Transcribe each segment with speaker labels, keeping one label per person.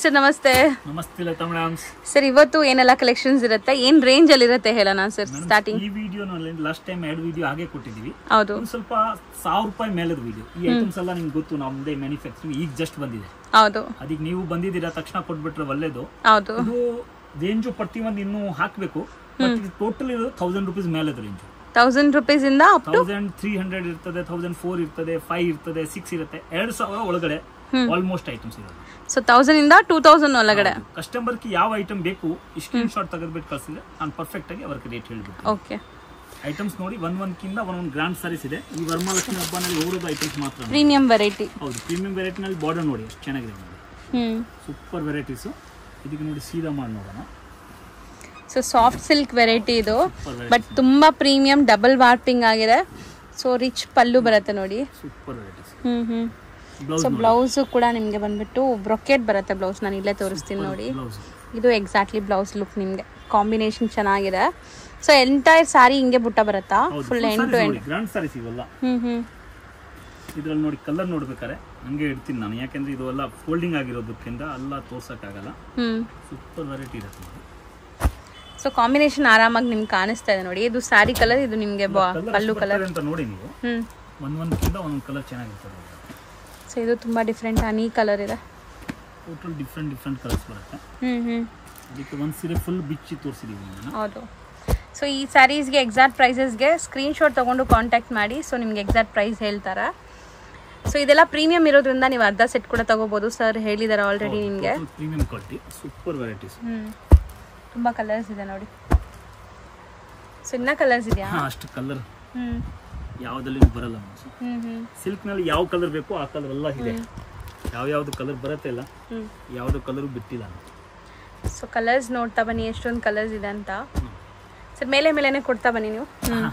Speaker 1: Sir ನಮಸ್ತೆ
Speaker 2: ನಮಸ್ತೆ Lata madams
Speaker 1: sir ಇವತ್ತು ಏನೆಲ್ಲ ಕಲೆಕ್ಷನ್ಸ್ ಇರುತ್ತೆ ಏನ್ ರೇಂಜ್ ಅಲ್ಲಿ ಇರುತ್ತೆ ಹೇಳೋಣ ಸರ್ ಸ್ಟಾರ್ಟಿಂಗ್
Speaker 2: ಈ ವಿಡಿಯೋನಲ್ಲಿ ಲಾಸ್ಟ್ ಟೈಮ್ ಎರಡು ವಿಡಿಯೋ ಹಾಗೆ ಕೊಟ್ಟಿದ್ದೀವಿ
Speaker 1: ಹೌದು
Speaker 2: ಒಂದು ಸ್ವಲ್ಪ ಸಾವಿರ ರೂಪಾಯಿ ಮೇಲದ ವಿಡಿಯೋ ಈ ಐಟಮ್ಸ್ ಎಲ್ಲ ನಿಮ್ಗೆ ಗೊತ್ತು ನಮ್ದೇ ಮ್ಯಾನುಫ್ಯಾಕ್ಚರಿಂಗ್ ಈಗ ಜಸ್ಟ್ ಬಂದಿದೆ
Speaker 1: ಹೌದು
Speaker 2: ಅದಕ್ಕೆ ನೀವು ಬಂದಿದ್ದೀರಾ ತಕ್ಷಣ ಕೊಟ್ಬಿಟ್ರೆ ಒಳ್ಳೇದು
Speaker 1: ಹೌದು
Speaker 2: ಇದು ರೇಂಜು ಪ್ರತಿ ಒಂದು ಇನ್ನೂ ಹಾಕಬೇಕು ಬಟ್ ಇದು ಟೋಟಲ್ ಇರೋದು ತೌಸಂಡ್ ರುಪೀಸ್ ಮೇಲದ ರೇಂಜು
Speaker 1: ತೌಸಂಡ್ ರುಪೀಸ್ ಇಂದ up to
Speaker 2: thousand three hundred ಇರ್ತದೆ ತೌಸಂಡ್ ಫೋರ್ ಇರ್ತದೆ ಫೈವ್ ಇರ್ತದೆ ಸಿಕ್ಸ್ ಇರುತ್ತೆ ಎರಡು ಸಾವಿರ ಒಳಗಡೆ ಆಲ್ಮೋಸ್ಟ್ ಐಟಮ್ಸ್ ಇರೋದು
Speaker 1: ಸೊ ತೌಸಂಡ್ ಇಂದ ಟೂ ತೌಸಂಡ್ ಒಳಗಡೆ
Speaker 2: ಕಸ್ಟಮರ್ಗೆ ಯಾವ ಐಟಮ್ ಬೇಕು ಸ್ಕ್ರೀನ್ ಶಾಟ್ ತೆಗೆದ್ಬಿಟ್ಟು ಕಳ್ಸಿದ್ರೆ ನಾನು ಪರ್ಫೆಕ್ಟ್ ಆಗಿ ಅವ್ರಿಗೆ ರೇಟ್ ಹೇಳ್ಬಿಟ್ಟು
Speaker 1: ಓಕೆ
Speaker 2: ಐಟಮ್ಸ್ ನೋಡಿ ಒಂದ್ ಒಂದ್ಕಿಂತ ಒಂದೊಂದು ಗ್ರಾಂಡ್ ಸಾರೀಸ್ ಇದೆ ಈ ವರಮಹಾಲಕ್ಷ್ಮಿ ಹಬ್ಬನಲ್ಲಿ ಓಡೋದು ಐಟಮ್ಸ್ ಮಾತ್ರ ನೋಡಿ.
Speaker 1: ಪ್ರೀಮಿಯಂ ವೆರೈಟಿ
Speaker 2: ಹೌದು ಪ್ರೀಮಿಯಂ ವೆರೈಟಿನಲ್ಲಿ ಬಾರ್ಡರ್ ನೋಡಿ ಎಷ್ಟು ಚೆನ್ನಾಗಿದೆ ನೋಡಿ
Speaker 1: ಹ್ಮ್
Speaker 2: ಸೂಪರ್ ವೆರೈಟೀಸು ಇದಕ್ಕೆ ನೋಡಿ ಸೀದಾ ಮಾಡಿ ನೋಡೋಣ
Speaker 1: ಸೊ ಸಾಫ್ಟ್ ಸಿಲ್ಕ್ ವೆರೈಟಿ ಇದು
Speaker 2: ಸೂಪರ್
Speaker 1: ಬಟ್ ತುಂಬಾ ಪ್ರೀಮಿಯಂ ಡಬಲ್ ವಾರ್ಪಿಂಗ್ ಆಗಿದೆ ಸೊ ರಿಚ್ ಪಲ್ಲು ಬರುತ್ತೆ ನೋಡಿ
Speaker 2: super varieties
Speaker 1: hmm hmm
Speaker 2: blouse
Speaker 1: so blouse ಕೂಡ ನಿಮಗೆ ಬಂದ್ಬಿಟ್ಟು ಬ್ರೊಕೆಟ್ ಬರುತ್ತೆ ಬ್ಲೌಸ್ ನಾನು ಇಲ್ಲೇ ತೋರಿಸ್ತೀನಿ ನೋಡಿ
Speaker 2: ಬ್ಲೌಸ್
Speaker 1: ಇದು ಎಕ್ಸಾಕ್ಟ್ಲಿ ಬ್ಲೌಸ್ ಲುಕ್ ನಿಮಗೆ ಕಾಂಬಿನೇಷನ್ ಚೆನ್ನಾಗಿದೆ ಸೊ ಎಂಟೈರ್ ಸ್ಯಾರಿ ಹಿಂಗೆ ಬುಟ್ಟ ಬರುತ್ತಾ
Speaker 2: ಹೌದು
Speaker 1: ಫುಲ್ ಎಂಡ್ ಟು ಎಂಡ್
Speaker 2: ನೋಡಿ ಗ್ರಾಂಡ್ ಸಾರೀಸ್ ಇವೆಲ್ಲ
Speaker 1: ಹ್ಮ್ ಹ್ಮ್
Speaker 2: ಇದ್ರಲ್ಲಿ ನೋಡಿ ಕಲರ್ ನೋಡ್ಬೇಕಾರೆ ಹಂಗೆ ಇಡ್ತೀನಿ ನಾನು ಯಾಕೆಂದ್ರೆ ಇದು ಎಲ್ಲ ಫೋಲ್ಡಿಂಗ್ ಆಗಿರೋದಕ್ಕಿಂತ ಎಲ್ಲ ತೋರ್ಸಕ್ಕಾಗಲ್ಲ
Speaker 1: ಹ್ಮ್
Speaker 2: ಸೂಪರ್ ವೆರೈಟಿ ಇರುತ್ತೆ ನೋಡಿ
Speaker 1: ಸೊ ಕಾಂಬಿನೇಷನ್ ಆರಾಮಾಗಿ ನಿಮ್ಗೆ ಕಾಣಿಸ್ತಾ ಇದೆ ನೋಡಿ ಇದು ಸ್ಯಾರಿ ಕಲರ್ ಇದು ನಿಮಗೆ
Speaker 2: Colour
Speaker 1: ಪಲ್ಲು
Speaker 2: ಎಷ್ಟು
Speaker 1: ಕಲರ್
Speaker 2: ಬರ್ತದೆ ಅಂತ ನೋಡಿ ನೀವು
Speaker 1: ಹ್ಮ್
Speaker 2: ಒಂದ್ ಒಂದ್ಕಿಂತ ಒಂದೊಂದು ಕಲರ್ ಚೆನ್ನಾಗಿರ್ತದೆ
Speaker 1: ಸೊ ಇದು ತುಂಬಾ ಡಿಫ್ರೆಂಟ್ ಹನಿ ಕಲರ್ ಇದೆ
Speaker 2: ಟೋಟಲ್ ಡಿಫ್ರೆಂಟ್ ಡಿಫ್ರೆಂಟ್ ಕಲರ್ಸ್ ಬರುತ್ತೆ
Speaker 1: ಹ್ಮ್ ಹ್ಮ್
Speaker 2: ಅದಕ್ಕೆ ಒಂದು ಸೀರೆ ಫುಲ್ ಬಿಚ್ಚಿ ತೋರಿಸಿದೀವಿ ನಾನು
Speaker 1: ಹೌದು ಸೊ ಈ ಸ್ಯಾರೀಸ್ಗೆ ಎಕ್ಸಾಕ್ಟ್ ಪ್ರೈಸಸ್ಗೆ ಸ್ಕ್ರೀನ್ಶಾಟ್ ತೊಗೊಂಡು ಕಾಂಟ್ಯಾಕ್ಟ್ ಮಾಡಿ ಸೊ ನಿಮ್ಗೆ ಎಕ್ಸಾಕ್ಟ್ ಪ್ರೈಸ್ ಹೇಳ್ತಾರೆ ಸೊ ಇದೆಲ್ಲ ಪ್ರೀಮಿಯಂ ಇರೋದ್ರಿಂದ ನೀವು ಅರ್ಧ ಸೆಟ್ ಕೂಡ ತಗೋಬೋದು ಸರ್ ಹೇಳಿದಾರೆ ಆಲ್ರೆಡಿ ನಿಮಗೆ
Speaker 2: premium quality super varieties
Speaker 1: hmm ತುಂಬ ಕಲರ್ಸ್ ಇದೆ ನೋಡಿ ಸೊ ಇನ್ನ ಕಲರ್ಸ್ ಇದೆಯಾ
Speaker 2: ಹಾ ಅಷ್ಟು ಕಲರ್
Speaker 1: ಹ್ಮ್
Speaker 2: ಯಾವ್ದಲ್ಲಿ ಬರಲ್ಲ
Speaker 1: ಹ್ಮ್ ಹ್ಮ್
Speaker 2: ಸಿಲ್ಕ್ ನಲ್ಲಿ ಯಾವ ಕಲರ್ ಬೇಕು ಆ ಕಲರ್ ಎಲ್ಲ ಇದೆ ಯಾವ ಯಾವ್ದು ಕಲರ್ ಬರುತ್ತೆ ಇಲ್ಲ
Speaker 1: ಹ್ಮ್
Speaker 2: ಯಾವ್ದು ಕಲರ್ ಬಿಟ್ಟಿಲ್ಲ ನಾನು.
Speaker 1: ಸೊ ಕಲರ್ಸ್ ನೋಡ್ತಾ ಬನ್ನಿ ಎಷ್ಟೊಂದು ಕಲರ್ಸ್ ಇದೆ ಅಂತ ಸರ್ ಮೇಲೆ ಮೇಲೆನೆ ಕೊಡ್ತಾ ಬನ್ನಿ ನೀವು ಹ್ಮ್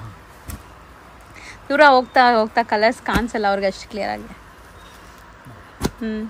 Speaker 1: ದೂರ ಹೋಗ್ತಾ ಹೋಗ್ತಾ ಕಲರ್ಸ್ ಕಾಣಿಸಲ್ಲ ಅವ್ರಿಗೆ ಅಷ್ಟು ಕ್ಲಿಯರ್ ಆಗಿ ಹ್ಮ್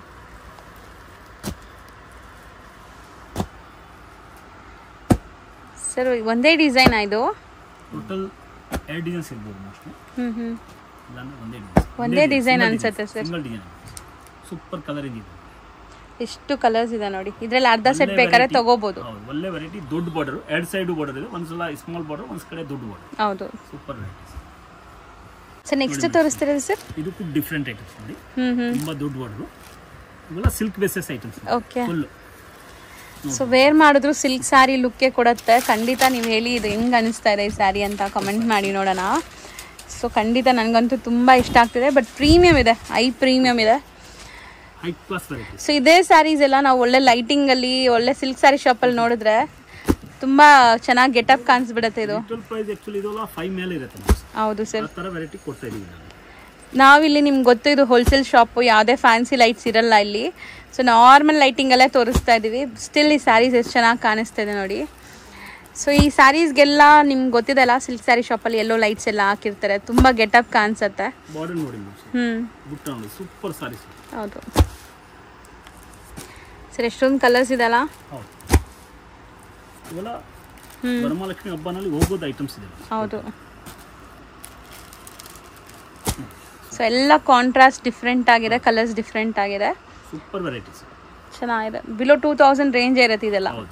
Speaker 1: ಸರ್ ಒಂದೇ ಡಿಸೈನ್ ಇದು
Speaker 2: ಟೋಟಲ್ ಎರಡು ಡಿಸೈನ್ಸ್ ಇರ್ಬೋದು ಮೋಸ್ಟ್ಲಿ
Speaker 1: ಹ್ಮ್ ಹ್ಮ್
Speaker 2: ಇಲ್ಲಾಂದ್ರೆ ಒಂದೇ ಡಿಸೈನ್
Speaker 1: ಒಂದೇ design ಅನ್ಸುತ್ತೆ sir.
Speaker 2: Single design super colour ಇದೆ
Speaker 1: ಎಷ್ಟು ಕಲರ್ಸ್ ಇದೆ ನೋಡಿ ಇದ್ರಲ್ಲಿ ಅರ್ಧ ಸೆಟ್ ಬೇಕಾದ್ರೆ ತಗೋಬಹುದು
Speaker 2: ಹೌದು ಒಳ್ಳೆ ವೆರೈಟಿ ದೊಡ್ಡ ಬಾರ್ಡರ್ ಎರಡು ಸೈಡ್ ಬಾರ್ಡರ್ ಇದೆ ಒಂದ್ಸಲ ಸ್ಮಾಲ್ ಬಾರ್ಡರ್ ಒಂದ್ ಕಡೆ ದೊಡ್ಡ ಬಾರ್ಡರ್
Speaker 1: ಹೌದು
Speaker 2: ಸೂಪರ್ ವೆರೈಟೀಸ್
Speaker 1: ಸರ್ ನೆಕ್ಸ್ಟ್ ತೋರಿಸ್ತಿರೋದು ಸರ್
Speaker 2: ಇದಕ್ಕೂ ಡಿಫ್ರೆಂಟ್ ಐಟಮ್ಸ್ ನೋಡಿ
Speaker 1: ಹ್ಮ್ ಹ್ಮ್
Speaker 2: ತುಂಬಾ ದೊಡ್ಡ ಬಾರ್ಡರ್ ಇವೆಲ್ಲ silk bases items
Speaker 1: okay
Speaker 2: full
Speaker 1: so wear ಮಾಡಿದ್ರು ಸಿಲ್ಕ್ ಸ್ಯಾರಿ ಲುಕ್ಕೆ ಕೊಡುತ್ತೆ ಖಂಡಿತ ನೀವು ಹೇಳಿ ಇದು ಹೆಂಗೆ ಅನಿಸ್ತಾ ಇದೆ ಈ ಸ್ಯಾರಿ ಅಂತ ಕಮೆಂಟ್ ಮಾಡಿ ನೋಡೋಣ ಸೊ ಖಂಡಿತ ನನಗಂತೂ ತುಂಬ ಇಷ್ಟ ಆಗ್ತಿದೆ ಬಟ್ ಪ್ರೀಮಿಯಮ್ ಇದೆ ಐ ಪ್ರೀಮಿಯಮ್ ಇದೆ
Speaker 2: ಹೈ ಕ್ಲಾಸ್ ವೆರೈಟೀಸ್
Speaker 1: ಸೊ ಇದೇ ಸ್ಯಾರೀಸ್ ಎಲ್ಲ ನಾವು ಒಳ್ಳೆ ಲೈಟಿಂಗಲ್ಲಿ ಒಳ್ಳೆ ಸಿಲ್ಕ್ ಸ್ಯಾರಿ ಶಾಪಲ್ಲಿ ನೋಡಿದ್ರೆ ತುಂಬ ಚೆನ್ನಾಗಿ ಗೆಟಪ್ ಕಾಣಿಸ್ಬಿಡುತ್ತೆ ಇದು
Speaker 2: ಲಿಟಲ್ ಪ್ರೈಸ್ ಆಕ್ಚುಲಿ ಇದೆಲ್ಲ ಫೈವ್ ಮೇಲೆ ಇರುತ್ತೆ ನೋಡಿ.
Speaker 1: ಹೌದು ಸರ್
Speaker 2: ಆ ತರ ವೆರೈಟಿ ಕೊಡ್ತಾ ಇದೀವಿ ನಾವು
Speaker 1: ನಾವಿಲ್ಲಿ ನಿಮ್ಗೆ ಗೊತ್ತು ಇದು ಹೋಲ್ಸೇಲ್ ಶಾಪು ಯಾವುದೇ ಫ್ಯಾನ್ಸಿ ಲೈಟ್ಸ್ ಇರಲ್ಲ ಇಲ್ಲಿ ಸೊ ನಾರ್ಮಲ್ ಲೈಟಿಂಗಲ್ಲೇ ತೋರಿಸ್ತಾ ಇದ್ದೀವಿ ಸ್ಟಿಲ್ ಈ ಸ್ಯಾರೀಸ್ ಎಷ್ಟು ಚೆನ್ನಾಗಿ ಕಾಣಿಸ್ತಾ ಇದೆ ನೋಡಿ ಸೊ ಈ ಸ್ಯಾರೀಸ್ಗೆಲ್ಲ ನಿಮ್ಗೆ ಗೊತ್ತಿದೆಲ್ಲ ಸಿಲ್ಕ್ ಸ್ಯಾರಿ ಶಾಪಲ್ಲಿ ಎಲ್ಲೋ ಲೈಟ್ಸ್ ಎಲ್ಲ ಹಾಕಿರ್ತಾರೆ ತುಂಬ ಗೆಟಪ್ ಕಾಣಿಸುತ್ತೆ
Speaker 2: ಬಾರ್ಡರ್ ನೋಡಿ ನೋಡಿ
Speaker 1: ಹ್ಞೂ
Speaker 2: ಬುಟ್ಟ ನೋಡಿ ಸೂಪರ್ ಸಾರೀಸ್
Speaker 1: ಹೌದು ಸರ್ ಎಷ್ಟೊಂದು ಕಲರ್ಸ್ ಇದೆಲ್ಲ
Speaker 2: ಹೌದು ಇವೆಲ್ಲ ವರಮಹಾಲಕ್ಷ್ಮಿ ಹಬ್ಬನಲ್ಲಿ ಹೋಗೋದು ಐಟಮ್ಸ್ ಇದೆ
Speaker 1: ಹೌದು ಸೊ ಎಲ್ಲ ಕಾಂಟ್ರಾಸ್ಟ್ ಡಿಫ್ರೆಂಟ್ ಆಗಿದೆ ಕಲರ್ಸ್ ಡಿಫ್ರೆಂಟ್ ಆಗಿದೆ
Speaker 2: ಸೂಪರ್ ವೆರೈಟೀಸ್
Speaker 1: ಚೆನ್ನಾಗಿದೆ ಬಿಲೋ ಟೂ ತೌಸಂಡ್ ರೇಂಜ್ ಇರುತ್ತೆ ಇದೆಲ್ಲ
Speaker 2: ಹೌದು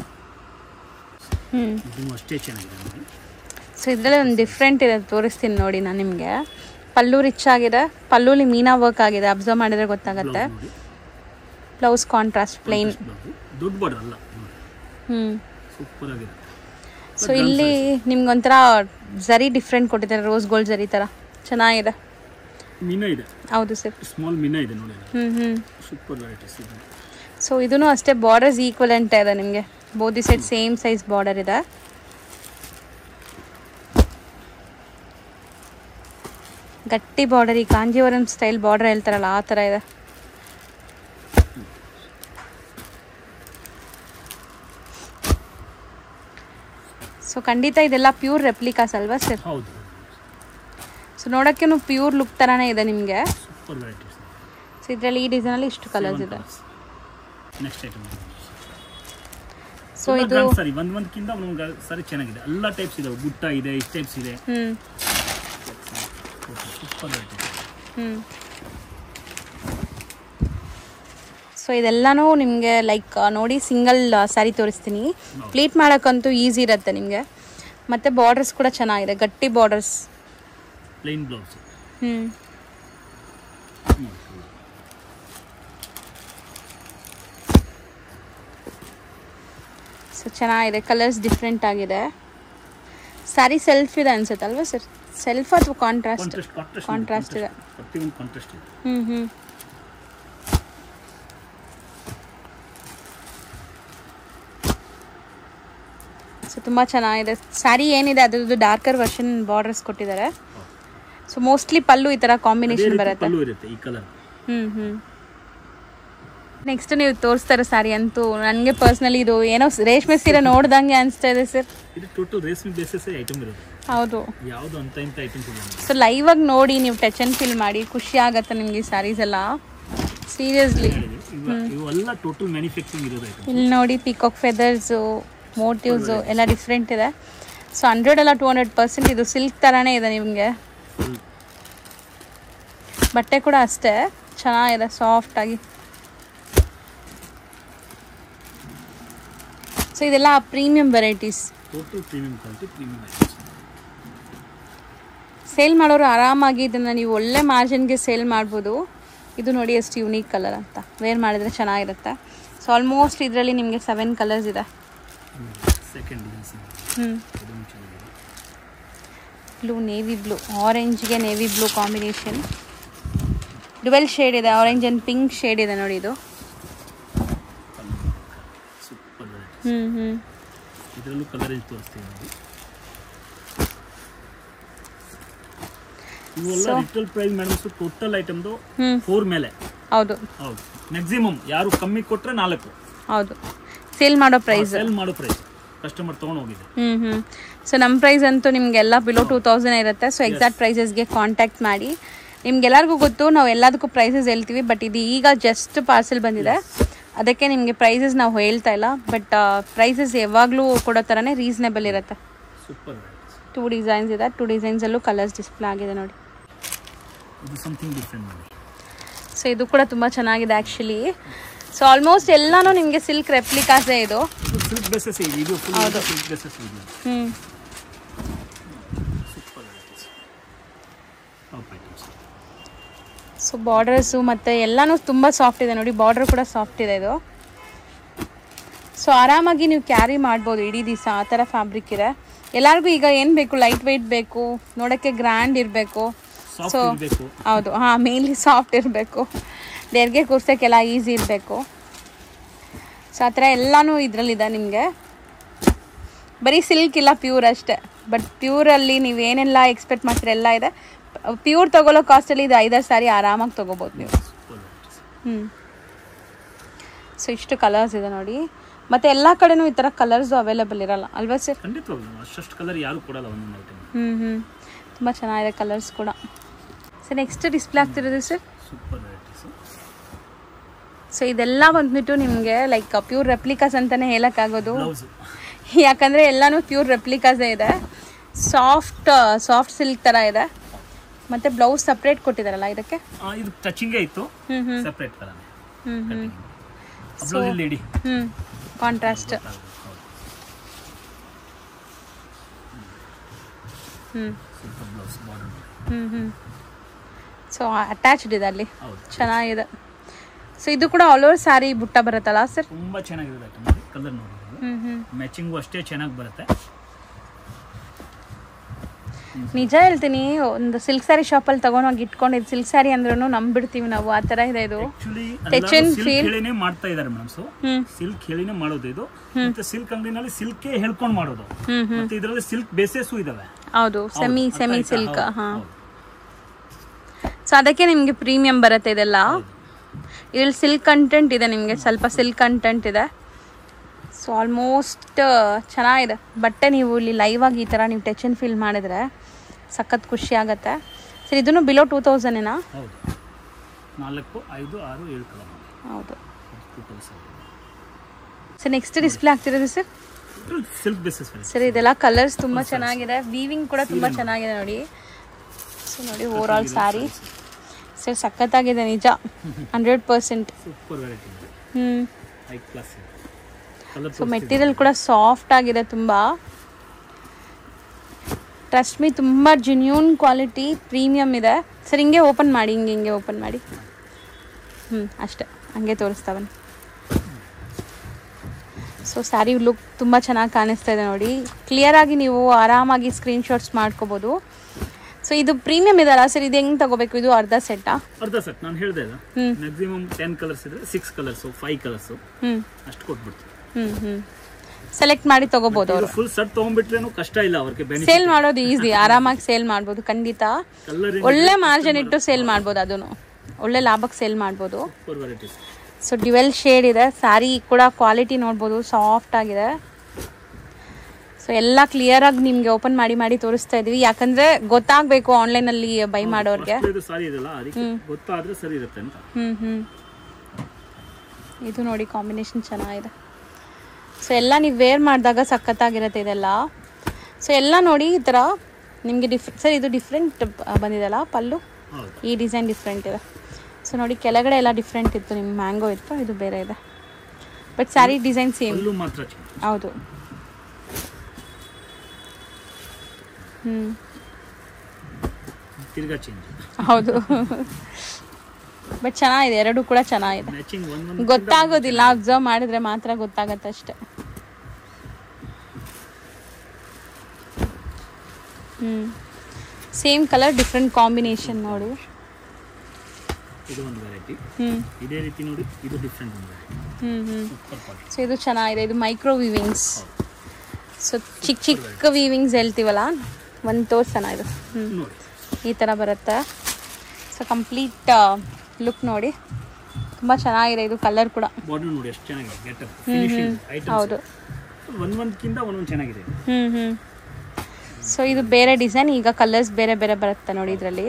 Speaker 1: ಹ್ಞೂ
Speaker 2: ಇದು ಅಷ್ಟೇ ಚೆನ್ನಾಗಿದೆ ನೋಡಿ
Speaker 1: ಸೊ ಇದರಲ್ಲಿ ಒಂದು ಡಿಫ್ರೆಂಟ್ ಇದೆ ತೋರಿಸ್ತೀನಿ ನೋಡಿ ನಾನು ನಿಮಗೆ ಪಲ್ಲು ರಿಚ್ ಆಗಿದೆ ಪಲ್ಲುಲಿ ಮೀನಾ ವರ್ಕ್ ಆಗಿದೆ ಅಬ್ಸರ್ವ್ ಮಾಡಿದ್ರೆ ಗೊತ್ತಾಗುತ್ತೆ
Speaker 2: ನೋಡಿ
Speaker 1: ಬ್ಲೌಸ್ ಕಾಂಟ್ರಾಸ್ಟ್ ಪ್ಲೈನ್
Speaker 2: ಬ್ಲೌಸು. ದೊಡ್ಡ ಬಾರ್ಡರ್ ಅಲ್ಲ
Speaker 1: ಹ್ಞೂ
Speaker 2: ಸೂಪರ್ ಆಗಿದೆ
Speaker 1: ಸೊ ಇಲ್ಲಿ ನಿಮ್ಗೊಂಥರ ಜರಿ ಡಿಫ್ರೆಂಟ್ ಕೊಟ್ಟಿದ್ದಾರೆ ರೋಸ್ ಗೋಲ್ಡ್ ಜರಿ ಥರ ಚೆನ್ನಾಗಿದೆ
Speaker 2: ಮೀನ ಇದೆ
Speaker 1: ಹೌದು ಸರ್
Speaker 2: ಸ್ಮಾಲ್ ಮೀನ ಇದೆ ನೋಡಿ
Speaker 1: ಹ್ಞೂ ಹ್ಞೂ
Speaker 2: ಸೂಪರ್ ವೆರೈಟೀಸ್ ಇದೆ
Speaker 1: ಸೊ ಇದೂ ಅಷ್ಟೇ ಬಾರ್ಡರ್ಸ್ ಈಕ್ವಲೆಂಟ್ ಇದೆ ನಿಮಗೆ both side same size border ಇದೆ ಗಟ್ಟಿ ಬಾರ್ಡರ್ ಈ ಕಾಂಜೀವರಂ ಸ್ಟೈಲ್ ಬಾರ್ಡರ್ ಹೇಳ್ತಾರಲ್ಲ ಆ ಥರ ಇದೆ ಸೊ ಖಂಡಿತ ಇದೆಲ್ಲ ಪ್ಯೂರ್ ರೆಪ್ಲಿಕಾಸ್ ಅಲ್ವಾ ಸರ್
Speaker 2: ಹೌದು
Speaker 1: ಸೊ ನೋಡೋಕ್ಕೂ ಪ್ಯೂರ್ ಲುಕ್ ಥರನೇ ಇದೆ ನಿಮಗೆ
Speaker 2: ಸೂಪರ್ ವೆರೈಟೀಸ್
Speaker 1: ಸೊ ಇದರಲ್ಲಿ ಈ ಡಿಸೈನಲ್ಲಿ ಇಷ್ಟು ಕಲರ್ಸ್ ಇದೆ
Speaker 2: ನೆಕ್ಸ್ಟ್ ಐಟಮ್
Speaker 1: ಸೊ ಇದು
Speaker 2: ಸರಿ ಒಂದ್ ಒಂದ್ಕಿಂತ ಒಂದೊಂದು ಸರಿ ಚೆನ್ನಾಗಿದೆ ಎಲ್ಲ ಟೈಪ್ಸ್ ಇದಾವೆ ಗುಟ್ಟ ಇದೆ ಇಷ್ಟು ಟೈಪ್ಸ್ ಇದೆ
Speaker 1: ಹ್ಞೂ
Speaker 2: ಸೂಪರ್ ವೆರೈಟಿ
Speaker 1: ಹ್ಞೂ ಸೊ ಇದೆಲ್ಲನೂ ನಿಮಗೆ ಲೈಕ್ ನೋಡಿ ಸಿಂಗಲ್ ಸ್ಯಾರಿ ತೋರಿಸ್ತೀನಿ ಪ್ಲೀಟ್ ಮಾಡೋಕ್ಕಂತೂ ಈಸಿ ಇರುತ್ತೆ ನಿಮಗೆ ಮತ್ತು ಬಾರ್ಡರ್ಸ್ ಕೂಡ ಚೆನ್ನಾಗಿದೆ ಗಟ್ಟಿ ಬಾರ್ಡರ್ಸ್
Speaker 2: ಪ್ಲೈನ್ ಬ್ಲೌಸ್
Speaker 1: ಹ್ಞೂ ಸೊ ಚೆನ್ನಾಗಿದೆ ಕಲರ್ಸ್ ಡಿಫ್ರೆಂಟ್ ಆಗಿದೆ ಸ್ಯಾರಿ ಸೆಲ್ಫ್ ಇದೆ ಅನ್ಸುತ್ತೆ ಅಲ್ವಾ ಸರ್ ಸೆಲ್ಫ್ ಅಥವಾ ಕಾಂಟ್ರಾಸ್ಟ್
Speaker 2: ಕಾಂಟ್ರಾಸ್ಟ್ ಕಾಂಟ್ರಾಸ್ಟ್
Speaker 1: ಕಾಂಟ್ರಾಸ್ಟ್ ಇದೆ
Speaker 2: ಪ್ರತಿಯೊಂದು ಕಾಂಟ್ರಾಸ್ಟ್ ಇದೆ
Speaker 1: ಹ್ಞೂ ಹ್ಞೂ ಸೊ ತುಂಬ ಚೆನ್ನಾಗಿದೆ ಸ್ಯಾರಿ ಏನಿದೆ ಅದ್ರದ್ದು ಡಾರ್ಕರ್ ವರ್ಷನ್ ಬಾರ್ಡರ್ಸ್ ಕೊಟ್ಟಿದ್ದಾರೆ ಸೊ ಮೋಸ್ಟ್ಲಿ ಪಲ್ಲು ಈ ಥರ
Speaker 2: ಅದೇ
Speaker 1: ಕಾಂಬಿನೇಷನ್
Speaker 2: ರೀತಿ
Speaker 1: ಬರುತ್ತೆ
Speaker 2: ಪಲ್ಲು ಇರುತ್ತೆ ಈ ಕಲರ್
Speaker 1: ಹ್ಞೂ ಹ್ಞೂ ನೆಕ್ಸ್ಟ್ ನೀವು ತೋರಿಸ್ತಾರೆ ಸ್ಯಾರಿ ಅಂತೂ ನನಗೆ ಪರ್ಸ್ನಲಿ ಇದು ಏನೋ ರೇಷ್ಮೆ ಸೀರೆ ನೋಡ್ದಂಗೆ ಅನಿಸ್ತಾ ಇದೆ ಸರ್
Speaker 2: ಇದು ಟೋಟಲ್ ರೇಸ್ಮಿ ಬೇಸಿಸ್ ಐಟಮ್ ಇರೋದು
Speaker 1: ಹೌದು
Speaker 2: ಯಾವುದು ಅಂತ ಇಂಥ ಐಟಮ್ಸ್ ಇಲ್ಲ
Speaker 1: ಸೊ ಲೈವ್ ಆಗಿ ನೋಡಿ ನೀವು ಟಚ್ ಅಂಡ್ ಫೀಲ್ ಮಾಡಿ ಖುಷಿ ಆಗತ್ತೆ ನಿಮಗೆ ಈ ಸ್ಯಾರೀಸ್ ಎಲ್ಲ ಸೀರಿಯಸ್ಲಿ
Speaker 2: ಇವ ಇವೆಲ್ಲ ಟೋಟಲ್ ಮ್ಯಾನುಫ್ಯಾಕ್ಚರಿಂಗ್ ಇರೋದು ಐಟಮ್
Speaker 1: ಇಲ್ಲಿ ನೋಡಿ ಪಿಕಾಕ್ ಫೆದರ್ಸು ಮೋಟಿವ್ಸು ಎಲ್ಲ ಡಿಫ್ರೆಂಟ್ ಇದೆ ಸೊ ಹಂಡ್ರೆಡ್ ಅಲ್ಲ ಟು ಹಂಡ್ರೆಡ್ ಪರ್ಸೆಂಟ್ ಇದು ಸಿಲ್ಕ್ ಥರನೇ ಇದೆ ನಿಮಗೆ ಬಟ್ಟೆ ಕೂಡ ಅಷ್ಟೇ ಚೆನ್ನಾಗಿದೆ ಸಾಫ್ಟಾಗಿ ಸೊ ಇದೆಲ್ಲ premium varieties
Speaker 2: total premium quality premium items
Speaker 1: sale ಮಾಡೋರು ಆರಾಮಾಗಿ ಇದನ್ನು ನೀವು ಒಳ್ಳೆ ಮಾರ್ಜಿನ್ಗೆ ಸೇಲ್ ಮಾಡ್ಬೋದು ಇದು ನೋಡಿ ಎಷ್ಟು ಯುನೀಕ್ ಕಲರ್ ಅಂತ ವೇರ್ ಮಾಡಿದ್ರೆ ಚೆನ್ನಾಗಿರುತ್ತೆ ಸೊ ಆಲ್ಮೋಸ್ಟ್ ಇದರಲ್ಲಿ ನಿಮಗೆ ಸೆವೆನ್ ಕಲರ್ಸ್ ಇದೆ
Speaker 2: ಸೆಕೆಂಡ್ ಡಿಸೈನ್ಸ್
Speaker 1: ಹ್ಞೂ
Speaker 2: ಇದನ್ನು ಚೆನ್ನಾಗಿದೆ
Speaker 1: ಬ್ಲೂ ನೇವಿ ಬ್ಲೂ ಆರೆಂಜ್ಗೆ navy blue combination dual shade ಇದೆ ಆರೆಂಜ್ ಆ್ಯಂಡ್ ಪಿಂಕ್ ಶೇಡ್ ಇದೆ ನೋಡಿ ಇದು
Speaker 2: ಸೂಪರ್ ವೆರೈಟಿ
Speaker 1: ಹ್ಞೂ ಹ್ಞೂ
Speaker 2: ಇದರಲ್ಲೂ ಕಲರ್ ಇದು ತೋರಿಸ್ತೀವಿ ನೋಡಿ ಇವೆಲ್ಲ ರಿಟೇಲ್ ಪ್ರೈಸ್ ಮೇಡಮ್ಸ್ ಟೋಟಲ್ ಐಟಮ್ದು
Speaker 1: ಹ್ಞೂ
Speaker 2: ಫೋರ್ ಮೇಲೆ
Speaker 1: ಹೌದು
Speaker 2: ಹೌದು ಮ್ಯಾಕ್ಸಿಮಮ್ ಯಾರು ಕಮ್ಮಿ ಕೊಟ್ಟರೆ ನಾಲ್ಕು
Speaker 1: ಹೌದು ಸೇಲ್ ಮಾಡೋ ಪ್ರೈಸ್
Speaker 2: ಸೆಲ್ ಮಾಡೋ ಪ್ರೈಸ್ ಕಸ್ಟಮರ್ ತೊಗೊಂಡು ಹೋಗಿದೆ
Speaker 1: ಹ್ಞೂ ಹ್ಞೂ ಸೊ ನಮ್ಮ ಪ್ರೈಸ್ ಅಂತೂ ನಿಮಗೆಲ್ಲ ಬಿಲೋ ಟೂ ತೌಸಂಡ್ ಇರುತ್ತೆ ಸೊ ಎಕ್ಸಾಕ್ಟ್ ಪ್ರೈಸಸ್ಗೆ ಕಾಂಟ್ಯಾಕ್ಟ್ ಮಾಡಿ ನಿಮ್ಗೆಲ್ಲರಿಗೂ ಗೊತ್ತು ನಾವು ಎಲ್ಲದಕ್ಕೂ ಪ್ರೈಸಸ್ ಹೇಳ್ತೀವಿ ಬಟ್ ಇದು ಈಗ ಜಸ್ಟ್ ಪಾರ್ಸೆಲ್ ಬಂದಿದೆ ಅದಕ್ಕೆ ನಿಮಗೆ ಪ್ರೈಸಸ್ ನಾವು ಹೇಳ್ತಾ ಇಲ್ಲ ಬಟ್ ಪ್ರೈಸಸ್ ಯಾವಾಗಲೂ ಕೊಡೋ ಥರನೇ ರೀಸನೇಬಲ್ ಇರುತ್ತೆ
Speaker 2: ಸೂಪರ್ ವೆರೈಟೀಸ್
Speaker 1: ಟೂ ಡಿಸೈನ್ಸ್ ಇದೆ ಟೂ ಡಿಸೈನ್ಸಲ್ಲೂ ಕಲರ್ಸ್ ಡಿಸ್ಪ್ಲೇ ಆಗಿದೆ ನೋಡಿ
Speaker 2: ಇದು ಸಮಥಿಂಗ್ ಡಿಫ್ರೆಂಟ್ ನೋಡಿ
Speaker 1: ಸೊ ಇದು ಕೂಡ ತುಂಬ ಚೆನ್ನಾಗಿದೆ ಆ್ಯಕ್ಚುಲಿ ಸೊ ಆಲ್ಮೋಸ್ಟ್ ಎಲ್ಲನೂ ನಿಮಗೆ ಸಿಲ್ಕ್ ರೆಪ್ಲಿಕಾಸೇ ಇದು
Speaker 2: ಇದು ಸಿಲ್ಕ್ ಬೇಸಸ್ ಇದೆ ಇದು ಫುಲ್ ಸಿಲ್ಕ್ ಬೇಸಸ್ ಇದೆ
Speaker 1: ಹ್ಞೂ
Speaker 2: super varieties top items
Speaker 1: so borders ಮತ್ತು ಎಲ್ಲನೂ ತುಂಬ ಸಾಫ್ಟ್ ಇದೆ ನೋಡಿ ಬಾರ್ಡರ್ ಕೂಡ ಸಾಫ್ಟ್ ಇದೆ ಇದು ಸೊ ಆರಾಮಾಗಿ ನೀವು ಕ್ಯಾರಿ ಮಾಡ್ಬೋದು ಇಡೀ ದಿವಸ ಆ ಥರ ಫ್ಯಾಬ್ರಿಕ್ ಇದೆ ಎಲ್ಲರಿಗೂ ಈಗ ಏನು ಬೇಕು ಲೈಟ್ ವೆಯ್ಟ್ ಬೇಕು ನೋಡೋಕ್ಕೆ ಗ್ರ್ಯಾಂಡ್ ಇರಬೇಕು
Speaker 2: ಸಾಫ್ಟ್
Speaker 1: ಸೊ
Speaker 2: ಇರಬೇಕು
Speaker 1: ಹೌದು ಹಾಂ ಮೇನ್ಲಿ ಸಾಫ್ಟ್ ಇರಬೇಕು ದೇರ್ಗೆ ಕೂರ್ಸೋಕ್ಕೆಲ್ಲ ಈಸಿ ಇರಬೇಕು ಸೊ ಆ ಥರ ಎಲ್ಲನೂ ಇದರಲ್ಲಿದೆ ನಿಮಗೆ ಬರೀ ಸಿಲ್ಕ್ ಇಲ್ಲ ಪ್ಯೂರ್ ಅಷ್ಟೇ ಬಟ್ ಪ್ಯೂರಲ್ಲಿ ನೀವು ಏನೆಲ್ಲ ಎಕ್ಸ್ಪೆಕ್ಟ್ ಮಾಡ್ತೀರ ಎಲ್ಲ ಇದೆ ಪ್ಯೂರ್ ತೊಗೊಳ್ಳೋ ಕಾಸ್ಟಲ್ಲಿ ಇದು ಐದಾರು ಸಾರಿ ಆರಾಮಾಗಿ ತೊಗೋಬೋದು ನೀವು
Speaker 2: ಸೂಪರ್ ವೆರೈಟೀಸ್
Speaker 1: ಹ್ಞೂ ಸೊ ಇಷ್ಟು ಕಲರ್ಸ್ ಇದೆ ನೋಡಿ ಮತ್ತು ಎಲ್ಲ ಕಡೆನೂ ಈ ಥರ ಕಲರ್ಸು ಅವೈಲೇಬಲ್ ಇರಲ್ಲ ಅಲ್ವಾ ಸರ್
Speaker 2: ಖಂಡಿತವಾಗ್ಲೂ ಅಷ್ಟು ಕಲರ್ ಯಾರು ಕೊಡಲ್ಲ ಒಂದೊಂದು ಐಟಮ್
Speaker 1: ಹ್ಞೂ ಹ್ಞೂ ತುಂಬ ಚೆನ್ನಾಗಿದೆ ಕಲರ್ಸ್ ಕೂಡ ಸರ್ ನೆಕ್ಸ್ಟ್ ಡಿಸ್ಪ್ಲೇ ಆಗ್ತಿರೋದು ಸರ್
Speaker 2: ಸೂಪರ್ ವೆರೈಟೀಸು
Speaker 1: ಸೊ ಇದೆಲ್ಲ ಬಂದ್ಬಿಟ್ಟು ನಿಮಗೆ ಲೈಕ್ ಪ್ಯೂರ್ ರೆಪ್ಲಿಕಾಸ್ ಅಂತಲೇ ಹೇಳೋಕ್ಕಾಗೋದು
Speaker 2: ಬ್ಲೌಸು
Speaker 1: ಯಾಕಂದರೆ ಎಲ್ಲನೂ ಪ್ಯೂರ್ ರೆಪ್ಲಿಕಾಸೇ ಇದೆ ಸಾಫ್ಟ್ ಸಾಫ್ಟ್ ಸಿಲ್ಕ್ ಥರ ಇದೆ ಮತ್ತು ಬ್ಲೌಸ್ ಸಪ್ರೇಟ್ ಕೊಟ್ಟಿದ್ದಾರಲ್ಲ ಇದಕ್ಕೆ
Speaker 2: ಇದು ಟಚಿಂಗೇ ಇತ್ತು
Speaker 1: ಹ್ಞೂ ಹ್ಞೂ
Speaker 2: ಸಪ್ರೇಟ್ ಕಲರ್
Speaker 1: ಹ್ಞೂ ಹ್ಞೂ
Speaker 2: ಬ್ಲೌಸ್ ಇಲ್ಲಿ ಇಡಿ
Speaker 1: ಹ್ಞೂ ಕಾಂಟ್ರಾಸ್ಟ್ ಹ್ಞೂ
Speaker 2: ಸೂಪರ್ ಬ್ಲೌಸ್ ಬಾರ್ಡರ್
Speaker 1: ಹ್ಞೂ ಹ್ಞೂ ಸೊ ಅಟ್ಯಾಚ್ಡ್ ಇದೆ ಅಲ್ಲಿ
Speaker 2: ಹೌದು
Speaker 1: ಚೆನ್ನಾಗಿದೆ ಸೊ ಇದು ಕೂಡ ಆಲ್ ಓವರ್ ಸ್ಯಾರಿ ಬುಟ್ಟ ಬರುತ್ತಲ್ಲ ಸರ್
Speaker 2: ತುಂಬಾ ಚೆನ್ನಾಗಿದೆ ಐಟಮ್ ನೋಡಿ ಕಲರ್ ನೋಡಿ
Speaker 1: ಹ್ಞೂ ಹ್ಞೂ
Speaker 2: ಮ್ಯಾಚಿಂಗು ಅಷ್ಟೇ ಚೆನ್ನಾಗಿ ಬರುತ್ತೆ
Speaker 1: ನಿಜ ಹೇಳ್ತೀನಿ ಒಂದು ಸಿಲ್ಕ್ ಸ್ಯಾರಿ ಶಾಪಲ್ಲಿ ತಗೊಂಡೋಗಿ ಇಟ್ಕೊಂಡಿದ್ದು ಸಿಲ್ಕ್ ಸ್ಯಾರಿ ಅಂದ್ರೂ ನಂಬಿಡ್ತೀವಿ ನಾವು ಆ ಥರ ಇದೆ ಇದು
Speaker 2: actually
Speaker 1: Touch and
Speaker 2: silk
Speaker 1: feel.
Speaker 2: ಹೇಳಿನೇ ಮಾಡ್ತಾ ಇದ್ದಾರೆ ಮೇಡಮ್ಸ್
Speaker 1: ಹ್ಞೂ
Speaker 2: ಸಿಲ್ಕ್ ಹೇಳಿನೇ ಮಾಡೋದು ಇದು ಮತ್ತೆ ಸಿಲ್ಕ್ ಅಂಗಡಿನಲ್ಲಿ ಸಿಲ್ಕೇ ಹೇಳ್ಕೊಂಡು ಮಾಡೋದು
Speaker 1: ಹ್ಞೂ ಹ್ಞೂ
Speaker 2: ಮತ್ತೆ ಇದರಲ್ಲಿ ಸಿಲ್ಕ್ ಬೇಸಸ್ಸು ಇದಾವೆ
Speaker 1: ಹೌದು ಸೆಮಿ
Speaker 2: ಹೌದು,
Speaker 1: ಸೆಮಿ
Speaker 2: ಅರ್ಥ
Speaker 1: ಸಿಲ್ಕ್
Speaker 2: ಆಯ್ತಾ?
Speaker 1: ಹಾಂ
Speaker 2: ಹೌದು,
Speaker 1: ಸೊ ಅದಕ್ಕೆ ನಿಮಗೆ ಪ್ರೀಮಿಯಂ ಬರುತ್ತೆ ಇದೆಲ್ಲ ಇಲ್ಲಿ ಸಿಲ್ಕ್ ಕಂಟೆಂಟ್ ಇದೆ ನಿಮಗೆ ಸ್ವಲ್ಪ ಸಿಲ್ಕ್ ಕಂಟೆಂಟ್ ಇದೆ ಸೊ ಆಲ್ಮೋಸ್ಟ್ ಚೆನ್ನಾಗಿದೆ ಬಟ್ಟೆ ನೀವು ಇಲ್ಲಿ ಲೈವ್ ಆಗಿ ಈ ಥರ ನೀವು ಟಚ್ ಆ್ಯಂಡ್ ಫೀಲ್ ಮಾಡಿದ್ರೆ ಸಖತ್ ಖುಷಿ ಆಗುತ್ತೆ ಸರ್ ಇದನ್ನು ಬಿಲೋ ಟೂ ತೌಸಂಡೇನಾ
Speaker 2: ಹೌದು ನಾಲ್ಕು ಐದು ಆರು ಏಳು ಕಲರ್
Speaker 1: ಹೌದು
Speaker 2: two thousand
Speaker 1: sir next display ಆಗ್ತಿರೋದು ಸರ್
Speaker 2: ಸಿಲ್ಕ್ ಬೇಸಸ್
Speaker 1: ಸರ್ ಇದೆಲ್ಲ ಕಲರ್ಸ್ ತುಂಬ ಚೆನ್ನಾಗಿದೆ ವೀವಿಂಗ್ ಕೂಡ ತುಂಬ ಚೆನ್ನಾಗಿದೆ ನೋಡಿ ಸೊ ನೋಡಿ ಓವರ್ ಆಲ್ ಸ್ಯಾರಿ ಸರ್ ಸಖತ್ತಾಗಿದೆ ನಿಜ ಹಂಡ್ರೆಡ್ ಪರ್ಸೆಂಟ್
Speaker 2: ಸೂಪರ್ ವೆರೈಟಿ
Speaker 1: ಹ್ಞೂ
Speaker 2: high class colour
Speaker 1: so material ಕೂಡ ಸಾಫ್ಟ್ ಆಗಿದೆ ತುಂಬ ಟ್ರಸ್ಟ್ ಮೀ ತುಂಬ ಜೆನ್ಯೂನ್ ಕ್ವಾಲಿಟಿ ಪ್ರೀಮಿಯಮ್ ಇದೆ ಸರ್ ಹಿಂಗೆ ಓಪನ್ ಮಾಡಿ ಹಿಂಗೆ ಹಿಂಗೆ ಓಪನ್ ಮಾಡಿ ಹ್ಞೂ ಅಷ್ಟೇ ಹಂಗೆ ತೋರಿಸ್ತಾ ಬನ್ನಿ ಸೊ ಸ್ಯಾರಿ ಲುಕ್ ತುಂಬ ಚೆನ್ನಾಗಿ ಕಾಣಿಸ್ತಾ ಇದೆ ನೋಡಿ ಕ್ಲಿಯರಾಗಿ ನೀವು ಆರಾಮಾಗಿ ಸ್ಕ್ರೀನ್ಶಾಟ್ಸ್ ಮಾಡ್ಕೋಬೋದು ಸೊ ಇದು ಪ್ರೀಮಿಯಮ್ ಇದಲ್ಲ ಸರ್ ಇದು ಹೆಂಗೆ ತಗೋಬೇಕು ಇದು ಅರ್ಧ ಸೆಟ್ಟಾ
Speaker 2: ಅರ್ಧ ಸೆಟ್ ನಾನು ಹೇಳ್ದೆ ಅಲ್ಲ
Speaker 1: ಹ್ಮ್.
Speaker 2: ಮ್ಯಾಕ್ಸಿಮಮ್ ಟೆನ್ ಕಲರ್ಸ್ ಇದ್ರೆ ಸಿಕ್ಸ್ ಕಲರ್ಸು ಫೈವ್ ಕಲರ್ಸು
Speaker 1: ಹ್ಞೂ
Speaker 2: ಅಷ್ಟು ಕೊಟ್ಬಿಡ್ತೀವಿ
Speaker 1: ಹ್ಞೂ ಹ್ಞೂ ಸೆಲೆಕ್ಟ್ ಮಾಡಿ ತಗೋಬೋದು ಅವರು
Speaker 2: ಫುಲ್ ಸೆಟ್ ತಗೊಂಡ್ಬಿಟ್ರೇನು ಕಷ್ಟ ಇಲ್ಲ ಅವ್ರಿಗೆ ಬೆನಿಫಿಟ್
Speaker 1: ಸೇಲ್ ಮಾಡೋದು ಈಸಿ ಆರಾಮಾಗಿ ಸೇಲ್ ಮಾಡ್ಬೋದು ಖಂಡಿತ
Speaker 2: ಕಲರ್
Speaker 1: ಒಳ್ಳೆ ಮಾರ್ಜಿನ್ ಇಟ್ಟು ಸೇಲ್ ಮಾಡ್ಬೋದು ಅದನ್ನು ಒಳ್ಳೆ ಲಾಭಕ್ಕೆ ಸೇಲ್ ಮಾಡ್ಬೋದು
Speaker 2: super varieties
Speaker 1: so dual shade ಇದೆ ಸ್ಯಾರಿ ಕೂಡ ಕ್ವಾಲಿಟಿ ನೋಡ್ಬೋದು ಸಾಫ್ಟ್ ಆಗಿದೆ ಸೊ ಎಲ್ಲ ಕ್ಲಿಯರಾಗಿ ನಿಮಗೆ ಓಪನ್ ಮಾಡಿ ಮಾಡಿ ತೋರಿಸ್ತಾ ಇದೀವಿ ಯಾಕಂದ್ರೆ ಗೊತ್ತಾಗಬೇಕು ಆನ್ಲೈನಲ್ಲಿ ಬೈ ಮಾಡೋರಿಗೆ
Speaker 2: ಇದು ಸಾರಿ ಇದೆಲ್ಲ ಅದಕ್ಕೆ ಗೊತ್ತಾದ್ರೆ ಸರಿ ಇರುತ್ತೆ ಅಂತ
Speaker 1: ಹ್ಞೂ ಹ್ಞೂ ಇದು ನೋಡಿ ಕಾಂಬಿನೇಷನ್ ಚೆನ್ನಾಗಿದೆ ಸೊ ಎಲ್ಲ ನೀವು ವೇರ್ ಮಾಡಿದಾಗ ಸಖತ್ತಾಗಿರುತ್ತೆ ಇದೆಲ್ಲ ಸೊ ಎಲ್ಲ ನೋಡಿ ಈ ಥರ ನಿಮಗೆ ಡಿಫ್ ಸರ್ ಇದು ಡಿಫ್ರೆಂಟ್ ಬಂದಿದೆಲ್ಲ ಪಲ್ಲು
Speaker 2: ಹೌದು
Speaker 1: ಈ ಡಿಸೈನ್ ಡಿಫ್ರೆಂಟ್ ಇದೆ ಸೊ ನೋಡಿ ಕೆಳಗಡೆ ಎಲ್ಲ ಡಿಫ್ರೆಂಟ್ ಇತ್ತು ನಿಮ್ಗೆ ಮ್ಯಾಂಗೋ ಇತ್ತು ಇದು ಬೇರೆ ಇದೆ ಬಟ್ ಸ್ಯಾರಿ ಡಿಸೈನ್ ಸೇಮ್
Speaker 2: ಅಲ್ಲೂ ಮಾತ್ರ change.
Speaker 1: ಹೌದು ಹ್ಞೂ
Speaker 2: ತಿರ್ಗಾ ಚೇಂಜ್
Speaker 1: ಹೌದು ಬಟ್ ಚೆನ್ನಾಗಿದೆ ಎರಡು ಕೂಡ ಚೆನ್ನಾಗಿದೆ
Speaker 2: ಮ್ಯಾಚಿಂಗ್ ಒಂದ್ ಒಂದು
Speaker 1: ಗೊತ್ತಾಗೋದಿಲ್ಲ ಅಬ್ಸರ್ವ್ ಮಾಡಿದ್ರೆ ಮಾತ್ರ ಗೊತ್ತಾಗತ್ತೆ ಅಷ್ಟೆ hmm same colour different combination ನೋಡಿ
Speaker 2: ಇದು ಒಂದು ವೆರೈಟಿ
Speaker 1: ಹ್ಮ್
Speaker 2: ಇದೇ ರೀತಿ ನೋಡಿ ಇದು ಡಿಫ್ರೆಂಟ್ ಒಂದು variety
Speaker 1: hmm hmm
Speaker 2: super quality
Speaker 1: so ಇದು ಚೆನ್ನಾಗಿದೆ ಇದು ಮೈಕ್ರೋ ವೀವಿಂಗ್ಸ್ ಸೊ ಚಿಕ್ಕ ಚಿಕ್ಕ ವೀವಿಂಗ್ಸ್ ಹೇಳ್ತೀವಲ್ಲ ಒಂದು ತೋರ್ಸೋಣ ಇದು ಹ್ಮ್
Speaker 2: ನೋಡಿ
Speaker 1: ಈ ಥರ ಬರುತ್ತೆ ಸೊ ಕಂಪ್ಲೀಟ್ ಲುಕ್ ನೋಡಿ ತುಂಬ ಚೆನ್ನಾಗಿದೆ ಇದು ಕಲರ್ ಕೂಡ
Speaker 2: ಬಾರ್ಡರ್ ನೋಡಿ ಎಷ್ಟು ಚೆನ್ನಾಗಿದೆ ಗೆಟಪ್ ಫಿನಿಶಿಂಗ್ ಐಟಮ್ಸ್
Speaker 1: ಹೌದು
Speaker 2: ಒಂದ್ ಒಂದ್ಕಿಂತ ಒಂದೊಂದು ಚೆನ್ನಾಗಿದೆ
Speaker 1: ಹ್ಞೂ ಹ್ಞೂ ಸೊ ಇದು ಬೇರೆ ಡಿಸೈನ್ ಈಗ ಕಲರ್ಸ್ ಬೇರೆ ಬೇರೆ ಬರುತ್ತೆ ನೋಡಿ ಇದರಲ್ಲಿ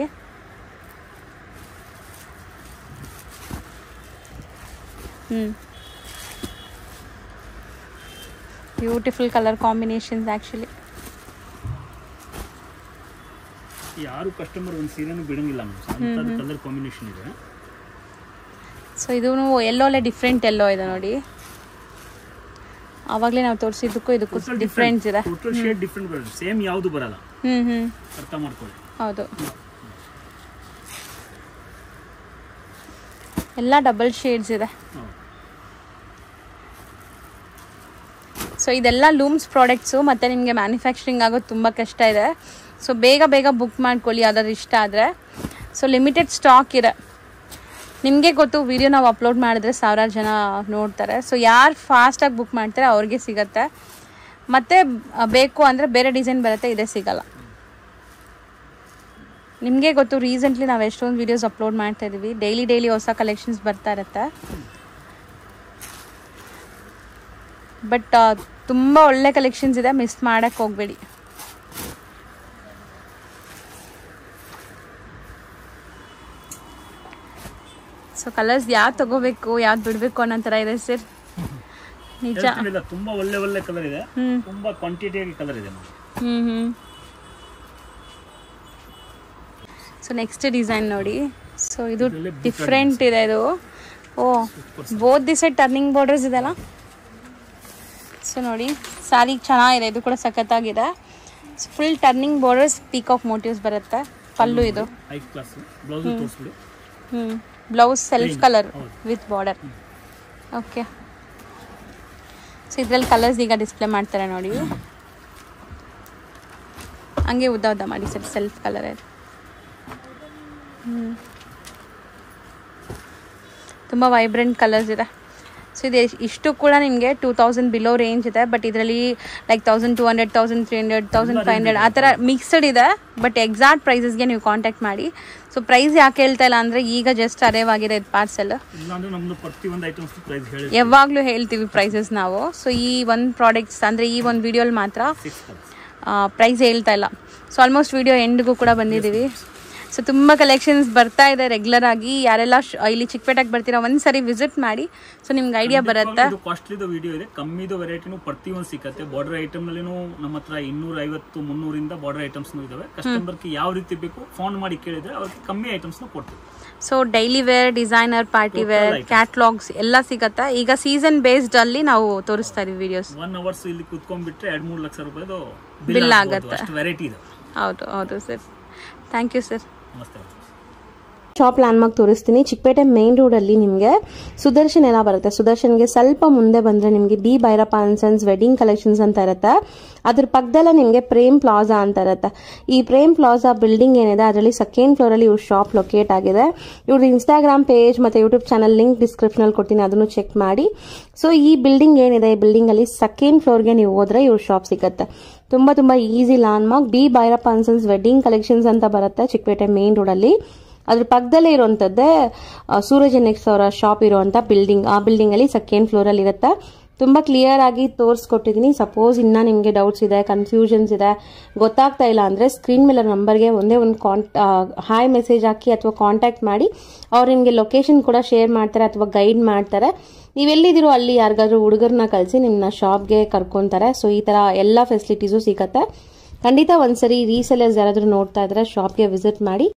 Speaker 1: ಹ್ಞೂ ಬ್ಯೂಟಿಫುಲ್ ಕಲರ್ ಕಾಂಬಿನೇಷನ್ಸ್ ಆ್ಯಕ್ಚುಲಿ
Speaker 2: ಯಾರು ಕಸ್ಟಮರ್ ಒಂದು ಸೀರೆನೂ ಬಿಡಂಗಿಲ್ಲ ಅಂತ ಕಲರ್ ಕಾಂಬಿನೇಷನ್ ಇದೆ
Speaker 1: ಸೊ ಇದು ಎಲ್ಲೋಲೆ ಡಿಫ್ರೆಂಟ್ ಎಲ್ಲೋ ಇದೆ ನೋಡಿ ಆವಾಗಲೇ ನಾವು ತೋರಿಸಿದ್ದಕ್ಕೂ ಇದಕ್ಕೂ ಡಿಫ್ರೆನ್ಸ್ ಇದೆ
Speaker 2: ಟೋಟಲ್ ಶೇಡ್ ಡಿಫ್ರೆಂಟ್ ಬರುತ್ತೆ ಸೇಮ್ ಯಾವುದು ಬರಲ್ಲ
Speaker 1: ಹ್ಞೂ ಹ್ಞೂ
Speaker 2: ಅರ್ಥ ಮಾಡ್ಕೊಳ್ಳಿ
Speaker 1: ಹೌದು ಎಲ್ಲ ಡಬಲ್ ಶೇಡ್ಸ್ ಇದೆ
Speaker 2: ಹೌದು.
Speaker 1: ಸೊ ಇದೆಲ್ಲ ಲೂಮ್ಸ್ ಪ್ರಾಡಕ್ಟ್ಸು ಮತ್ತು ನಿಮಗೆ ಮ್ಯಾನುಫ್ಯಾಕ್ಚರಿಂಗ್ ಆಗೋದು ತುಂಬ ಕಷ್ಟ ಇದೆ ಸೊ ಬೇಗ ಬೇಗ ಬುಕ್ ಮಾಡ್ಕೊಳ್ಳಿ ಯಾವ್ದಾದ್ರು ಇಷ್ಟ ಆದರೆ ಸೊ ಲಿಮಿಟೆಡ್ ಸ್ಟಾಕ್ ಇದೆ ನಿಮಗೆ ಗೊತ್ತು ವಿಡಿಯೋ ನಾವು ಅಪ್ಲೋಡ್ ಮಾಡಿದ್ರೆ ಸಾವಿರಾರು ಜನ ನೋಡ್ತಾರೆ ಸೊ ಯಾರು ಫಾಸ್ಟಾಗಿ ಬುಕ್ ಮಾಡ್ತಾರೆ ಅವ್ರಿಗೆ ಸಿಗತ್ತೆ ಮತ್ತು ಬೇಕು ಅಂದರೆ ಬೇರೆ ಡಿಸೈನ್ ಬರುತ್ತೆ ಇದೇ ಸಿಗಲ್ಲ ನಿಮಗೆ ಗೊತ್ತು ರೀಸೆಂಟ್ಲಿ ನಾವು ಎಷ್ಟೊಂದು ವೀಡಿಯೋಸ್ ಅಪ್ಲೋಡ್ ಮಾಡ್ತಾ ಇದ್ದೀವಿ ಡೈಲಿ ಡೈಲಿ ಹೊಸ ಕಲೆಕ್ಷನ್ಸ್ ಬರ್ತಾ ಇರುತ್ತೆ ಬಟ್ ತುಂಬ ಒಳ್ಳೆ ಕಲೆಕ್ಷನ್ಸ್ ಇದೆ ಮಿಸ್ ಮಾಡಕ್ಕೆ ಹೋಗಬೇಡಿ ಸೊ ಕಲರ್ಸ್ ಯಾವ್ದು ತಗೋಬೇಕು ಯಾವ್ದು ಬಿಡಬೇಕು ಅನ್ನೋ ಥರ ಇದೆ ಸರ್ ನಿಜ
Speaker 2: ಹೇಳ್ತೀನಿಲ್ಲ, ತುಂಬಾ ಒಳ್ಳೆ ಒಳ್ಳೆ ಕಲರ್ ಇದೆ
Speaker 1: ಹ್ಞೂ
Speaker 2: ತುಂಬಾ ಕ್ವಾಂಟಿಟಿಯಾಗಿ ಕಲರ್ ಇದೆ ನೋಡಿ
Speaker 1: ಹ್ಞೂ ಹ್ಞೂ ಸೊ ನೆಕ್ಸ್ಟ್ ಡಿಸೈನ್ ನೋಡಿ ಸೊ ಇದು
Speaker 2: ಇದ್ರಲ್ಲೇ book
Speaker 1: ಡಿಫ್ರೆಂಟ್ ಇದೆ ಇದು ಓ ಬೋತ್ ದಿಸ ಟರ್ನಿಂಗ್ ಬಾರ್ಡರ್ಸ್ ಇದೆಲ್ಲ ಸೊ ನೋಡಿ ಸ್ಯಾರಿ ಚೆನ್ನಾಗಿದೆ ಇದು ಕೂಡ ಸಖತ್ತಾಗಿದೆ full turning borders peacock motifs ಬರುತ್ತೆ ಪಲ್ಲು ಇದು
Speaker 2: ಹೈ ಕ್ಲಾಸ್ ಬ್ಲೌಸ್ ತೋರಿಸ್ಬಿಡಿ
Speaker 1: ಹ್ಞೂ ಬ್ಲೌಸ್ ಸೆಲ್ಫ್
Speaker 2: Plain,
Speaker 1: ಕಲರ್
Speaker 2: ಹೌದು.
Speaker 1: ವಿತ್ ಬಾರ್ಡರ್ ಓಕೆ ಸೊ ಇದ್ರಲ್ಲಿ ಕಲರ್ಸ್ ಈಗ ಡಿಸ್ಪ್ಲೇ ಮಾಡ್ತಾರೆ ನೋಡಿ ಹಂಗೆ ಉದ್ದ ಉದ್ದ ಮಾಡಿ ಸರ್ ಸೆಲ್ಫ್ ಕಲರ್ ಇದೆ ಹ್ಞೂ ತುಂಬ ವೈಬ್ರೆಂಟ್ ಕಲರ್ಸ್ ಇದೆ ಸೊ ಇದು ಎಷ್ಟ್- ಇಷ್ಟು ಕೂಡ ನಿಮಗೆ ಟೂ ತೌಸಂಡ್ ಬಿಲೋ ರೇಂಜ್ ಇದೆ ಬಟ್ ಇದರಲ್ಲಿ like thousand two hundred thousand three hundred thousand five hundred ಆ ಥರ ಮಿಕ್ಸ್ಡ್ ಇದೆ ಬಟ್ ಎಕ್ಸಾಕ್ಟ್ ಪ್ರೈಸಸ್ಗೆ ನೀವು ಕಾಂಟ್ಯಾಕ್ಟ್ ಮಾಡಿ ಸೊ ಪ್ರೈಸ್ ಯಾಕೆ ಹೇಳ್ತಾ ಇಲ್ಲ ಅಂದರೆ ಈಗ ಜಸ್ಟ್ ಅರೇವ್ ಆಗಿದೆ ಇದು ಪಾರ್ಸೆಲ್
Speaker 2: ಇಲ್ಲಾಂದ್ರೆ ನಮ್ದು ಪ್ರತಿ ಒಂದು ಐಟಮ್ಸ್ ಪ್ರೈಸ್ ಹೇಳಿ
Speaker 1: ಯಾವಾಗಲೂ ಹೇಳ್ತೀವಿ ಪ್ರೈಸಸ್ ನಾವು ಸೊ ಈ ಒಂದು ಪ್ರಾಡಕ್ಟ್ಸ್ ಅಂದರೆ ಈ ಒಂದು ವಿಡಿಯೋಲಿ ಮಾತ್ರ
Speaker 2: ಸಿಕ್ಸ್ ಕಲರ್ಸ್
Speaker 1: ಪ್ರೈಸ್ ಹೇಳ್ತಾ ಇಲ್ಲ ಸೊ ಆಲ್ಮೋಸ್ಟ್ ವಿಡಿಯೋ ಎಂಡ್ಗೂ ಕೂಡ ಬಂದಿದ್ದೀವಿ ಸೊ ತುಂಬ ಕಲೆಕ್ಷನ್ಸ್ ಬರ್ತಾ ಇದೆ ರೆಗ್ಯುಲರ್ ಆಗಿ ಯಾರೆಲ್ಲ ಶ- ಇಲ್ಲಿ ಚಿಕ್ಕಪೇಟೆಗೆ ಬರ್ತೀರಾ ಒಂದ್ಸರಿ ವಿಸಿಟ್ ಮಾಡಿ ಸೊ ನಿಮ್ಗೆ ಐಡಿಯಾ ಬರುತ್ತೆ
Speaker 2: ಇದು ಕಾಸ್ಟ್ಲಿದು ವಿಡಿಯೋ ಇದೆ ಕಮ್ಮಿದು ವೆರೈಟಿನೂ ಪ್ರತಿಯೊಂದು ಸಿಕ್ಕತ್ತೆ ಬಾರ್ಡರ್ ಐಟಮ್ ನಲ್ಲಿನೂ ನಮ್ಮ ಹತ್ರ ಇನ್ನೂರ ಐವತ್ತು ಮುನ್ನೂರಿಂದ ಬಾರ್ಡರ್ ಐಟಮ್ಸ್ ಇದಾವೆ ಕಸ್ಟಮರ್ಗೆ ಯಾವ ರೀತಿ ಬೇಕು ಫೋನ್ ಮಾಡಿ ಕೇಳಿದ್ರೆ ಅವ್ರಿಗೆ ಕಮ್ಮಿ ಐಟಮ್ಸ್ ಕೊಡ್ತೀವಿ
Speaker 1: so daily wear designer party wear catalogues ಎಲ್ಲ ಸಿಗತ್ತಾ ಈಗ ಸೀಸನ್ ಬೇಸ್ಡ್ ಅಲ್ಲಿ ನಾವು ತೋರಿಸ್ತಾ ಇದೀವಿ ವಿಡಿಯೋಸ್
Speaker 2: ಒನ್ ಅವರ್ಸ್ ಇಲ್ಲಿ ಕುತ್ಕೊಂಡ್ಬಿಟ್ರೆ ಎರಡ್ ಮೂರು ಲಕ್ಷ ರೂಪಾಯಿದು
Speaker 1: Bill
Speaker 2: ಬಿಲ್
Speaker 1: ಆಗತ್ತೆ.
Speaker 2: ಅಷ್ಟು ವೆರೈಟಿ ಇದೆ
Speaker 1: ಹೌದು ಹೌದು ಸರ್ ಥ್ಯಾಂಕ್ ಯು ಸರ್
Speaker 2: ನಮಸ್ತೆ
Speaker 3: ಶಾಪ್ ಲ್ಯಾಂಡ್ಮಾರ್ಕ್ ತೋರಿಸ್ತೀನಿ ಚಿಕ್ಕಪೇಟೆ ಮೇನ್ ರೋಡಲ್ಲಿ ನಿಮಗೆ ಸುದರ್ಶನ್ ಎಲ್ಲ ಬರುತ್ತೆ ಸುದರ್ಶನ್ಗೆ ಸ್ವಲ್ಪ ಮುಂದೆ ಬಂದರೆ ನಿಮಗೆ D Bhairappa and sons wedding collections ಅಂತ ಇರುತ್ತೆ ಅದ್ರ ಪಕ್ಕದಲ್ಲೇ ನಿಮಗೆ ಪ್ರೇಮ್ ಪ್ಲಾಜಾ ಅಂತ ಇರುತ್ತೆ ಈ ಪ್ರೇಮ್ ಪ್ಲಾಜಾ ಬಿಲ್ಡಿಂಗ್ ಏನಿದೆ ಅದರಲ್ಲಿ ಸೆಕೆಂಡ್ ಫ್ಲೋರಲ್ಲಿ ಇವ್ರ ಶಾಪ್ ಲೊಕೇಟ್ ಆಗಿದೆ ಇವ್ರದ್ದು ಇನ್ಸ್ಟಾಗ್ರಾಮ್ ಪೇಜ್ ಮತ್ತು ಯೂಟ್ಯೂಬ್ ಚಾನಲ್ ಲಿಂಕ್ ಡಿಸ್ಕ್ರಿಪ್ಷನಲ್ಲಿ ಕೊಡ್ತೀನಿ ಅದನ್ನು ಚೆಕ್ ಮಾಡಿ ಸೊ ಈ ಬಿಲ್ಡಿಂಗ್ ಏನಿದೆ ಈ ಬಿಲ್ಡಿಂಗಲ್ಲಿ ಸೆಕೆಂಡ್ ಫ್ಲೋರ್ಗೆ ನೀವು ಹೋದ್ರೆ ಇವ್ರ ಶಾಪ್ ಸಿಗುತ್ತೆ ತುಂಬ ತುಂಬ easy landmark D Bhairappa and sons wedding collections ಅಂತ ಬರುತ್ತೆ ಚಿಕ್ಕಪೇಟೆ ಮೇನ್ ರೋಡಲ್ಲಿ ಅದ್ರ ಪಕ್ಕದಲ್ಲೇ ಇರುವಂತದ್ದೇ ಆ, ಸೂರಜ್ ನೆಕ್ಸ್ ಅವರ ಶಾಪ್ ಇರುವಂತ ಬಿಲ್ಡಿಂಗ್ ಆ ಬಿಲ್ಡಿಂಗ್ ಅಲ್ಲಿ ಸೆಕೆಂಡ್ ಫ್ಲೋರ್ ಅಲ್ಲಿ ಇರುತ್ತೆ ತುಂಬಾ ಕ್ಲಿಯರ್ ಆಗಿ ತೋರಿಸ್ಕೊಟ್ಟಿದ್ದೀನಿ ಸಪೋಸ್ ಇನ್ನ ನಿಮಗೆ ಡೌಟ್ಸ್ ಇದೆ ಕನ್ಫ್ಯೂಷನ್ಸ್ ಇದೆ ಗೊತ್ತಾಗ್ತಾ ಇಲ್ಲ ಅಂದ್ರೆ ಸ್ಕ್ರೀನ್ ಮೇಲೆ ನಂಬರ್ಗೆ ಒಂದೇ ಒಂದು ಕಾಂಟ್ ಹಾಯ್ ಮೆಸೇಜ್ ಹಾಕಿ ಅಥವಾ ಕಾಂಟ್ಯಾಕ್ಟ್ ಮಾಡಿ ಅವ್ರು ನಿಮಗೆ ಲೊಕೇಶನ್ ಕೂಡ ಶೇರ್ ಮಾಡ್ತಾರೆ ಅಥವಾ ಗೈಡ್ ಮಾಡ್ತಾರೆ ನೀವೆಲ್ಲಿದ್ದೀರೋ ಅಲ್ಲಿ ಯಾರಿಗಾದ್ರೂ ಹುಡುಗರನ್ನ ಕಳಿಸಿ ನಿಮ್ಮನ್ನ ಶಾಪ್ಗೆ ಕರ್ಕೊಂತಾರೆ ಸೊ ಈ ತರ ಎಲ್ಲ ಫೆಸಿಲಿಟೀಸು ಸಿಗತ್ತೆ ಖಂಡಿತ ಒಂದ್ಸರಿ ರೀಸೆಲರ್ಸ್ ಯಾರಾದ್ರೂ ನೋಡ್ತಾ ಇದ್ರೆ ಶಾಪ್ಗೆ ವಿಸಿಟ್ ಮಾಡಿ